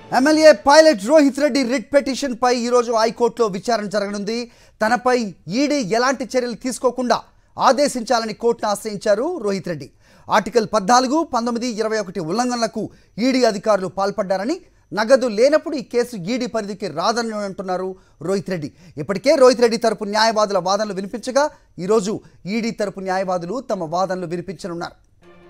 MLA pilot Rohit Reddy writ petition పై ఈరోజు హైకోర్టులో విచారణ జరగనుంది తనపై ఈడీ ఎలాంటి చర్యలు తీసుకోకుండా ఆదేశించాలని కోర్టును ఆశ్రయించారు రోహిత్ రెడ్డి ఆర్టికల్ పద్నాలుగు పంతొమ్మిది ఇరవై ఒకటి ఉల్లంఘనలకు ఈడీ అధికారులు పాల్పడ్డారని నగదు లేనప్పుడు ఈ కేసు ఈడీ పరిధికి రాదని అంటున్నారు రోహిత్ రెడ్డి ఇప్పటికే రోహిత్ రెడ్డి తరపు న్యాయవాదుల వాదనలు వినిపించగా ఈరోజు ఈడీ తరపు న్యాయవాదులు తమ వాదనలు వినిపించనున్నారు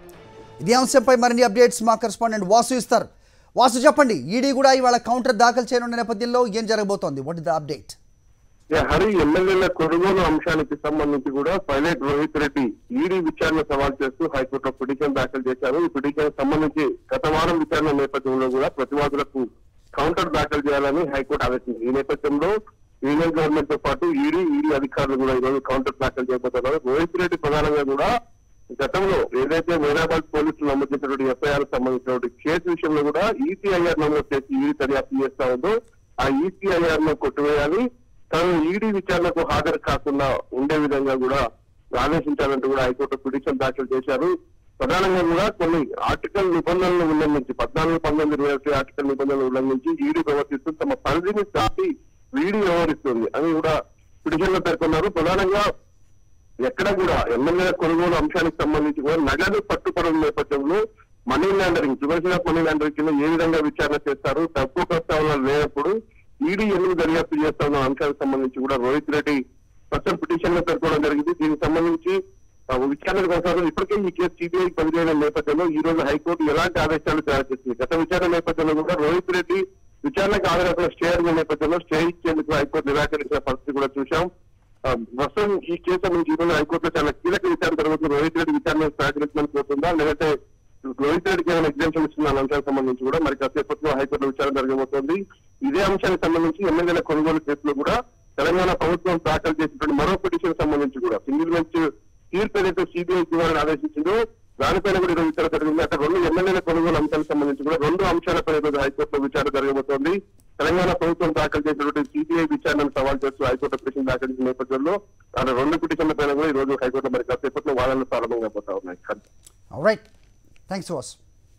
ఇదే అంశంపై మరిన్ని అప్డేట్స్ మా కరెస్పాండెంట్ వాసు ఇస్తారు వాసు చెప్పండి ఈడీ కూడా ఇవాళ కౌంటర్ దాఖలు చేయనున్న నేపథ్యంలో ఏం జరగబోతోంది వాట్ ఇస్ ద అప్డేట్ యా, హరి ఎమ్మెల్యేల కొనుగోలు అంశానికి సంబంధించి కూడా పైలట్ రోహిత్ రెడ్డి ఈడీ విచారణ సవాల్ చేస్తూ హైకోర్టులో పిటిషన్ దాఖలు చేశారు ఈ పిటిషన్ సంబంధించి గత వారం విచారణ నేపథ్యంలో కూడా ప్రతివాదులకు కౌంటర్ దాఖలు చేయాలని హైకోర్టు ఆదేశించింది ఈ నేపథ్యంలో యూనియన్ గవర్నమెంట్ తో పాటు ఈడీ ఈడీ అధికారులు కూడా ఈరోజు కౌంటర్ దాఖలు చేయబోతున్నారు రోహిత్ రెడ్డి ప్రధానంగా కూడా గతంలో ఏదైతే వైరాబాద్ పోలీసులు నమోదు చేసినటువంటి ఎఫ్ఐఆర్ సంబంధించినటువంటి కేసు విషయంలో కూడా ఈసీఐఆర్ నమోదు చేసి ఈడీ దర్యాప్తు చేస్తా ఉందో ఆ ఈసీఐఆర్ ను కొట్టివేయాలి తాను ఈడీ విచారణకు హాజరు కాకుండా ఉండే విధంగా కూడా ఆదేశించాలంటూ కూడా హైకోర్టు పిటిషన్ దాఖలు చేశారు ప్రధానంగా కూడా కొన్ని ఆర్టికల్ నిబంధనలను ఉల్లంఘించి పద్నాలుగు పంతొమ్మిది ఇరవై ఒకటి ఆర్టికల్ నిబంధనలు ఉల్లంఘించి ఈడీ ప్రవర్తిస్తూ తమ పరిధిని దాటి ఈడీ వ్యవహరిస్తుంది అని కూడా పిటిషన్ లో పేర్కొన్నారు ప్రధానంగా ఎక్కడ కూడా ఎమ్మెల్యేల కొనుగోలు అంశానికి సంబంధించి కూడా నగదు పట్టుబడుల నేపథ్యంలో money laundering prevention of money laundering కింద ఏ విధంగా విచారణ చేస్తారు తక్కువ ప్రస్తావనలు లేనప్పుడు ఈడీ ఎందుకు దర్యాప్తు చేస్తున్న అంశానికి సంబంధించి కూడా రోహిత్ రెడ్డి ప్రస్తుతం పిటిషన్ లో పేర్కొనడం జరిగింది దీనికి సంబంధించి ఆ, విచారణ కొనసాగుతుంది ఇప్పటికే ఈ కేసు సిబిఐ బదిలీ నేపథ్యంలో ఈ రోజు హైకోర్టు ఎలాంటి ఆదేశాలు తయారు చేసింది గత విచారణ నేపథ్యంలో కూడా రోహిత్ రెడ్డి విచారణకు హాజరైన స్టే అడిగిన నేపథ్యంలో స్టే ఇచ్చేందుకు హైకోర్టు నిరాకరించిన పరిస్థితి కూడా చూశాం ఆ, ప్రస్తుతం ఈ కేసు సంబంధించి ఈ రోజు హైకోర్టులో చాలా కీలక విచారణ జరుగుతుంది రోహిత్ రెడ్డి విచారణ సహకరించమని కోరుతుందా లేదంటే రోహిత్ రెడ్డికి ఏమైనా ఎగ్జామ్షన్ ఇస్తున్న అనే అంశానికి సంబంధించి కూడా మరి కాసేపట్లో హైకోర్టులో విచారణ జరగబోతోంది ఇదే అంశానికి సంబంధించి ఎమ్మెల్యేల కొనుగోలు కేసులో కూడా తెలంగాణ ప్రభుత్వం దాఖలు చేసినటువంటి మరో పిటిషన్ సంబంధించి కూడా సింగిల్ బెంచ్ తీర్పు ఏదైతే సిబిఐ ఇవ్వాలని ఆదేశించిందో దానిపైన కూడా ఈరోజు విచారణ జరిగింది అక్కడ రెండు ఎమ్మెల్యేల కొనుగోలు అంశాలకు సంబంధించి కూడా రెండు అంశాలపై ఈరోజు హైకోర్టులో విచారణ జరగబోతోంది తెలంగాణ ప్రభుత్వం దాఖలు చేసినటువంటి సిబిఐ విచారణను సవాల్ చేస్తూ హైకోర్టు పిటిషన్ దాఖలు చేసిన నేపథ్యంలో ఆ రెండు పిటిషన్ల పైన కూడా ఈ రోజు హైకోర్టులో మరి కాసేపట్లో వాదనలు ప్రారంభం కాబోతా ఉన్నాయి రైట్ థ్యాంక్స్ వాసు